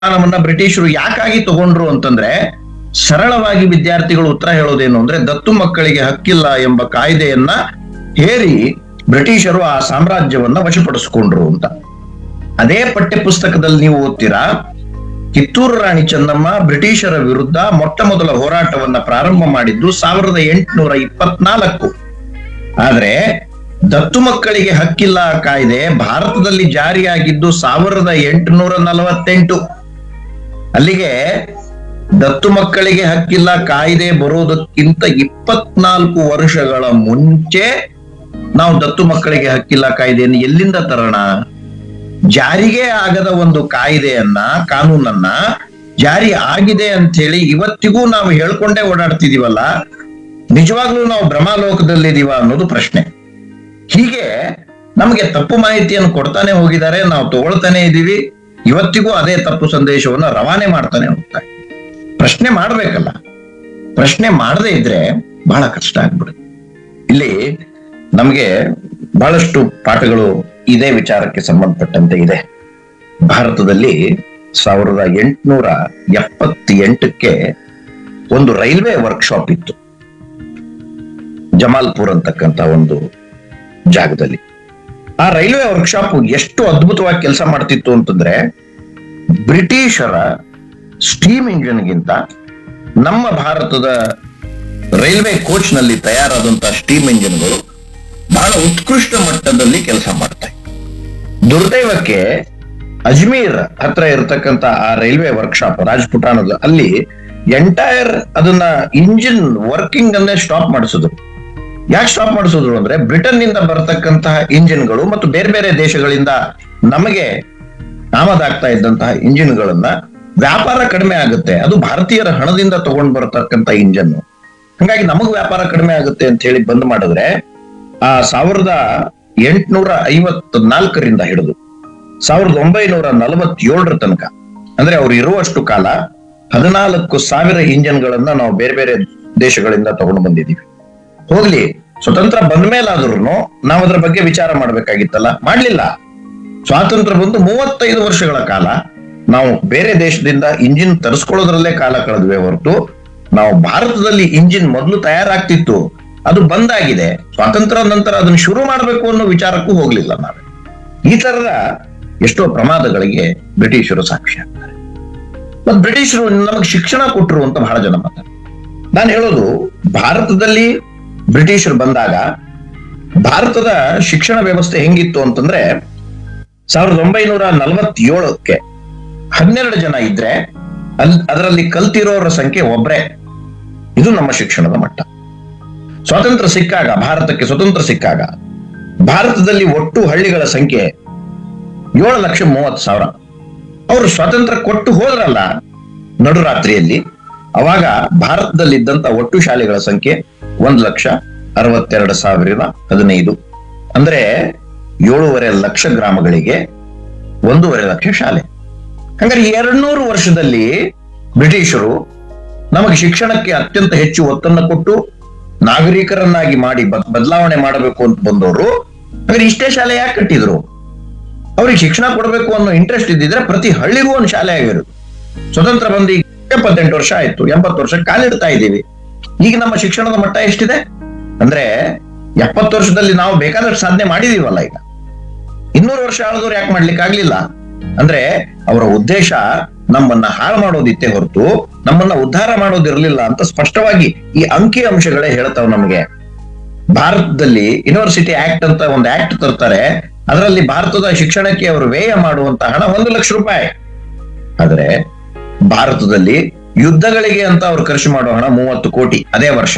ಸ್ಥಾನವನ್ನ ಬ್ರಿಟಿಷರು ಯಾಕಾಗಿ ತಗೊಂಡ್ರು ಅಂತಂದ್ರೆ ಸರಳವಾಗಿ ವಿದ್ಯಾರ್ಥಿಗಳು ಉತ್ತರ ಹೇಳೋದೇನು ಅಂದ್ರೆ ದತ್ತು ಮಕ್ಕಳಿಗೆ ಹಕ್ಕಿಲ್ಲ ಎಂಬ ಕಾಯ್ದೆಯನ್ನ ಹೇರಿ ಬ್ರಿಟಿಷರು ಆ ಸಾಮ್ರಾಜ್ಯವನ್ನ ವಶಪಡಿಸಿಕೊಂಡ್ರು ಅಂತ ಅದೇ ಪಠ್ಯ ಪುಸ್ತಕದಲ್ಲಿ ನೀವು ಓದ್ತೀರಾ ಕಿತ್ತೂರು ರಾಣಿ ಚೆನ್ನಮ್ಮ ಬ್ರಿಟಿಷರ ವಿರುದ್ಧ ಮೊಟ್ಟ ಮೊದಲ ಹೋರಾಟವನ್ನ ಪ್ರಾರಂಭ ಮಾಡಿದ್ದು ಸಾವಿರದ ಎಂಟುನೂರ ಇಪ್ಪತ್ನಾಲ್ಕು ಆದ್ರೆ ದತ್ತು ಮಕ್ಕಳಿಗೆ ಹಕ್ಕಿಲ್ಲ ಕಾಯ್ದೆ ಭಾರತದಲ್ಲಿ ಜಾರಿಯಾಗಿದ್ದು ಸಾವಿರದ ಎಂಟುನೂರ ನಲವತ್ತೆಂಟು ಅಲ್ಲಿಗೆ ದತ್ತು ಮಕ್ಕಳಿಗೆ ಹಕ್ಕಿಲ್ಲ ಕಾಯ್ದೆ ಬರೋದಕ್ಕಿಂತ ಇಪ್ಪತ್ನಾಲ್ಕು ವರ್ಷಗಳ ಮುಂಚೆ ನಾವು ದತ್ತು ಮಕ್ಕಳಿಗೆ ಹಕ್ಕಿಲ್ಲ ಕಾಯ್ದೆಯನ್ನು ಎಲ್ಲಿಂದ ತರೋಣ ಜಾರಿಗೆ ಆಗದ ಒಂದು ಕಾಯ್ದೆಯನ್ನ ಕಾನೂನನ್ನ ಜಾರಿ ಆಗಿದೆ ಅಂತ ಹೇಳಿ ಇವತ್ತಿಗೂ ನಾವು ಹೇಳ್ಕೊಂಡೇ ಓಡಾಡ್ತಿದೀವಲ್ಲ ನಿಜವಾಗ್ಲೂ ನಾವು ಭ್ರಮಾಲೋಕದಲ್ಲಿದೀವ ಅನ್ನೋದು ಪ್ರಶ್ನೆ ಹೀಗೆ ನಮಗೆ ತಪ್ಪು ಮಾಹಿತಿಯನ್ನು ಕೊಡ್ತಾನೆ ಹೋಗಿದ್ದಾರೆ ನಾವು ತಗೊಳ್ತಾನೆ ಇದೀವಿ ಇವತ್ತಿಗೂ ಅದೇ ತಪ್ಪು ಸಂದೇಶವನ್ನ ರವಾನೆ ಮಾಡ್ತಾನೆ ಹೋಗ್ತಾರೆ ಪ್ರಶ್ನೆ ಮಾಡ್ಬೇಕಲ್ಲ ಪ್ರಶ್ನೆ ಮಾಡದೇ ಇದ್ರೆ ಬಹಳ ಕಷ್ಟ ಆಗ್ಬಿಡುತ್ತೆ ಇಲ್ಲಿ ನಮಗೆ ಬಹಳಷ್ಟು ಪಾಠಗಳು ಇದೇ ವಿಚಾರಕ್ಕೆ ಸಂಬಂಧಪಟ್ಟಂತೆ ಇದೆ ಭಾರತದಲ್ಲಿ ಸಾವಿರದ ಎಂಟುನೂರ ಎಪ್ಪತ್ತೆಂಟಕ್ಕೆ ಒಂದು ರೈಲ್ವೆ ವರ್ಕ್ಶಾಪ್ ಇತ್ತು ಜಮಾಲ್ಪುರ್ ಅಂತಕ್ಕಂತ ಒಂದು ಜಾಗದಲ್ಲಿ ಆ ರೈಲ್ವೆ ವರ್ಕ್ಶಾಪ್ ಎಷ್ಟು ಅದ್ಭುತವಾಗಿ ಕೆಲಸ ಮಾಡ್ತಿತ್ತು ಅಂತಂದ್ರೆ ಬ್ರಿಟಿಷರ ಸ್ಟೀಮ್ ಇಂಜಿನ್ಗಿಂತ ನಮ್ಮ ಭಾರತದ ರೈಲ್ವೆ ಕೋಚ್ ನಲ್ಲಿ ತಯಾರಾದಂತಹ ಸ್ಟೀಮ್ ಇಂಜಿನ್ಗಳು ಬಹಳ ಉತ್ಕೃಷ್ಟ ಮಟ್ಟದಲ್ಲಿ ಕೆಲಸ ಮಾಡ್ತಾರೆ ದುರ್ದೈವಕ್ಕೆ ಅಜ್ಮೀರ್ ಹತ್ರ ಇರತಕ್ಕಂತ ಆ ರೈಲ್ವೆ ವರ್ಕ್ಶಾಪ್ ರಾಜ್ಪುಟಾನದ ಅಲ್ಲಿ ಎಂಟೈರ್ ಅದನ್ನ ಇಂಜಿನ್ ವರ್ಕಿಂಗ್ ಅನ್ನೇ ಸ್ಟಾಪ್ ಮಾಡಿಸಿದ್ರು ಯಾಕೆ ಸ್ಟಾಪ್ ಮಾಡಿಸಿದ್ರು ಅಂದ್ರೆ ಬ್ರಿಟನ್ ನಿಂದ ಬರತಕ್ಕಂತಹ ಇಂಜಿನ್ಗಳು ಮತ್ತು ಬೇರೆ ಬೇರೆ ದೇಶಗಳಿಂದ ನಮಗೆ ಆಮದಾಗ್ತಾ ಇದ್ದಂತಹ ಇಂಜಿನ್ಗಳನ್ನ ವ್ಯಾಪಾರ ಕಡಿಮೆ ಆಗುತ್ತೆ ಅದು ಭಾರತೀಯರ ಹಣದಿಂದ ತಗೊಂಡ್ ಬರತಕ್ಕಂತ ಇಂಜನ್ ಹಂಗಾಗಿ ನಮಗ್ ವ್ಯಾಪಾರ ಕಡಿಮೆ ಆಗುತ್ತೆ ಅಂತ ಹೇಳಿ ಬಂದ್ ಮಾಡಿದ್ರೆ ಆ ಸಾವಿರದ ಎಂಟುನೂರ ಐವತ್ ನಾಲ್ಕರಿಂದ ಹಿಡಿದು ಸಾವಿರದ ಒಂಬೈನೂರ ನಲವತ್ತೇಳರ ತನಕ ಅಂದ್ರೆ ಅವ್ರು ಇರುವಷ್ಟು ಕಾಲ ಹದಿನಾಲ್ಕು ಸಾವಿರ ಇಂಜನ್ಗಳನ್ನ ನಾವು ಬೇರೆ ಬೇರೆ ದೇಶಗಳಿಂದ ತಗೊಂಡು ಬಂದಿದ್ದೀವಿ ಹೋಗ್ಲಿ ಸ್ವತಂತ್ರ ಬಂದ ಮೇಲಾದ್ರೂ ನಾವು ಅದ್ರ ಬಗ್ಗೆ ವಿಚಾರ ಮಾಡ್ಬೇಕಾಗಿತ್ತಲ್ಲ ಮಾಡ್ಲಿಲ್ಲ ಸ್ವಾತಂತ್ರ್ಯ ಬಂದು ಮೂವತ್ತೈದು ವರ್ಷಗಳ ಕಾಲ ನಾವು ಬೇರೆ ದೇಶದಿಂದ ಇಂಜಿನ್ ತರಿಸ್ಕೊಳ್ಳೋದ್ರಲ್ಲೇ ಕಾಲ ಕಳೆದ್ವಿ ಹೊರತು ನಾವು ಭಾರತದಲ್ಲಿ ಇಂಜಿನ್ ಮೊದಲು ತಯಾರಾಗ್ತಿತ್ತು ಅದು ಬಂದಾಗಿದೆ ಸ್ವಾತಂತ್ರ್ಯ ನಂತರ ಅದನ್ನ ಶುರು ಮಾಡಬೇಕು ಅನ್ನೋ ವಿಚಾರಕ್ಕೂ ಹೋಗ್ಲಿಲ್ಲ ನಾವೇ ಈ ತರದ ಎಷ್ಟೋ ಪ್ರಮಾದಗಳಿಗೆ ಬ್ರಿಟಿಷರು ಸಾಕ್ಷಿ ಆಗ್ತಾರೆ ಮತ್ ಬ್ರಿಟಿಷರು ನಮಗೆ ಶಿಕ್ಷಣ ಕೊಟ್ಟರು ಅಂತ ಬಹಳ ಜನ ಮಾತಾಡ್ತಾರೆ ನಾನು ಹೇಳೋದು ಭಾರತದಲ್ಲಿ ಬ್ರಿಟಿಷರು ಬಂದಾಗ ಭಾರತದ ಶಿಕ್ಷಣ ವ್ಯವಸ್ಥೆ ಹೆಂಗಿತ್ತು ಅಂತಂದ್ರೆ ಸಾವಿರದ ಒಂಬೈನೂರ ನಲವತ್ತೇಳಕ್ಕೆ ಹನ್ನೆರಡು ಜನ ಇದ್ರೆ ಅಲ್ ಅದರಲ್ಲಿ ಕಲ್ತಿರೋರ ಸಂಖ್ಯೆ ಒಬ್ರೇ ಇದು ನಮ್ಮ ಶಿಕ್ಷಣದ ಮಟ್ಟ ಸ್ವಾತಂತ್ರ್ಯ ಸಿಕ್ಕಾಗ ಭಾರತಕ್ಕೆ ಸ್ವತಂತ್ರ ಸಿಕ್ಕಾಗ ಭಾರತದಲ್ಲಿ ಒಟ್ಟು ಹಳ್ಳಿಗಳ ಸಂಖ್ಯೆ ಏಳು ಲಕ್ಷ ಮೂವತ್ತು ಸಾವಿರ ಅವರು ಸ್ವಾತಂತ್ರ್ಯ ಕೊಟ್ಟು ಹೋದ್ರಲ್ಲ ನಡುರಾತ್ರಿಯಲ್ಲಿ ಅವಾಗ ಭಾರತದಲ್ಲಿದ್ದಂತ ಒಟ್ಟು ಶಾಲೆಗಳ ಸಂಖ್ಯೆ ಒಂದ್ ಲಕ್ಷ ಅರವತ್ತೆರಡು ಸಾವಿರದ ಹದಿನೈದು ಅಂದ್ರೆ ಏಳೂವರೆ ಲಕ್ಷ ಗ್ರಾಮಗಳಿಗೆ ಒಂದೂವರೆ ಲಕ್ಷ ಶಾಲೆ ಹಂಗಾರೆ ಎರಡ್ನೂರು ವರ್ಷದಲ್ಲಿ ಬ್ರಿಟಿಷರು ನಮಗೆ ಶಿಕ್ಷಣಕ್ಕೆ ಅತ್ಯಂತ ಹೆಚ್ಚು ಒತ್ತನ್ನು ಕೊಟ್ಟು ನಾಗರಿಕರನ್ನಾಗಿ ಮಾಡಿ ಬದ್- ಬದಲಾವಣೆ ಮಾಡಬೇಕು ಅಂತ ಬಂದವರು ಹಾಗಾದ್ರೆ ಇಷ್ಟೇ ಶಾಲೆ ಯಾಕೆ ಕಟ್ಟಿದ್ರು ಅವ್ರಿಗೆ ಶಿಕ್ಷಣ ಕೊಡಬೇಕು ಅನ್ನೋ ಇಂಟ್ರೆಸ್ಟ್ ಇದ್ದಿದ್ರೆ ಪ್ರತಿ ಹಳ್ಳಿಗೂ ಒಂದು ಶಾಲೆ ಆಗಿರೋದು ಸ್ವತಂತ್ರ ಬಂದು ಈಗ ಎಪ್ಪತ್ತೆಂಟು ವರ್ಷ ಆಯ್ತು ಎಂಬತ್ತು ವರ್ಷ ಕಾಲಿಡ್ತಾ ಇದ್ದೀವಿ ಈಗ ನಮ್ಮ ಶಿಕ್ಷಣದ ಮಟ್ಟ ಎಷ್ಟಿದೆ ಅಂದ್ರೆ ಎಪ್ಪತ್ತು ವರ್ಷದಲ್ಲಿ ನಾವು ಬೇಕಾದಷ್ಟು ಸಾಧನೆ ಮಾಡಿದೀವಲ್ಲ ಈಗ ಇನ್ನೂರು ವರ್ಷ ಆಳಿದವ್ರು ಯಾಕೆ ಮಾಡ್ಲಿಕ್ಕೆ ಆಗ್ಲಿಲ್ಲ ಅಂದ್ರೆ ಅವರ ಉದ್ದೇಶ ನಮ್ಮನ್ನ ಹಾಳು ಮಾಡೋದಿತ್ತೆ ಹೊರತು ನಮ್ಮನ್ನ ಉದ್ಧಾರ ಮಾಡೋದಿರ್ಲಿಲ್ಲ ಅಂತ ಸ್ಪಷ್ಟವಾಗಿ ಈ ಅಂಕಿ ಅಂಶಗಳೇ ಹೇಳ್ತಾವ್ ನಮಗೆ ಭಾರತದಲ್ಲಿ ಯೂನಿವರ್ಸಿಟಿ ಆಕ್ಟ್ ಅಂತ ಒಂದು ಆಕ್ಟ್ ತರ್ತಾರೆ ಅದರಲ್ಲಿ ಭಾರತದ ಶಿಕ್ಷಣಕ್ಕೆ ಅವರು ವ್ಯಯ ಮಾಡುವಂತ ಹಣ ಒಂದು ಲಕ್ಷ ರೂಪಾಯಿ ಆದ್ರೆ ಭಾರತದಲ್ಲಿ ಯುದ್ಧಗಳಿಗೆ ಅಂತ ಅವ್ರು ಖರ್ಚು ಮಾಡೋ ಹಣ ಮೂವತ್ತು ಕೋಟಿ ಅದೇ ವರ್ಷ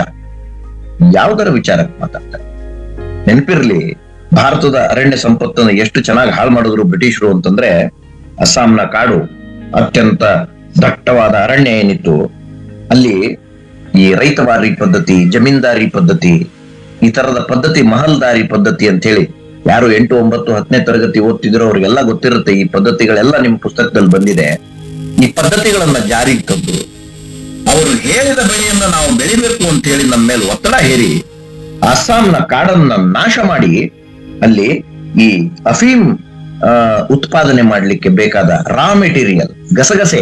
ಯಾವುದರ ವಿಚಾರಕ್ಕೆ ಮಾತಾಡ್ತಾರೆ ನೆನಪಿರ್ಲಿ ಭಾರತದ ಅರಣ್ಯ ಸಂಪತ್ತನ್ನು ಎಷ್ಟು ಚೆನ್ನಾಗಿ ಹಾಳು ಮಾಡಿದ್ರು ಬ್ರಿಟಿಷರು ಅಂತಂದ್ರೆ ಅಸ್ಸಾಂನ ಕಾಡು ಅತ್ಯಂತ ದಟ್ಟವಾದ ಅರಣ್ಯ ಏನಿತ್ತು ಅಲ್ಲಿ ಈ ರೈತವಾರಿ ಪದ್ಧತಿ ಜಮೀನ್ದಾರಿ ಪದ್ಧತಿ ಈ ತರದ ಪದ್ಧತಿ ಮಹಲ್ದಾರಿ ಪದ್ಧತಿ ಅಂತ ಹೇಳಿ ಯಾರು ಎಂಟು ಒಂಬತ್ತು ಹತ್ತನೇ ತರಗತಿ ಓದ್ತಿದ್ರು ಅವ್ರಿಗೆಲ್ಲ ಗೊತ್ತಿರುತ್ತೆ ಈ ಪದ್ಧತಿಗಳೆಲ್ಲ ನಿಮ್ ಪುಸ್ತಕದಲ್ಲಿ ಬಂದಿದೆ ಈ ಪದ್ಧತಿಗಳನ್ನ ಜಾರಿಗೆ ತಂದು ಅವರು ಹೇಳಿದ ಬೆಳೆಯನ್ನ ನಾವು ಬೆಳಿಬೇಕು ಅಂತ ಹೇಳಿ ನಮ್ಮ ಮೇಲೆ ಒತ್ತಡ ಹೇರಿ ಅಸ್ಸಾಂನ ಕಾಡನ್ನ ನಾಶ ಮಾಡಿ ಅಲ್ಲಿ ಈ ಅಫೀಮ್ ಆ, ಉತ್ಪಾದನೆ ಮಾಡಲಿಕ್ಕೆ ಬೇಕಾದ ರಾ ಮೆಟೀರಿಯಲ್ ಗಸಗಸೆ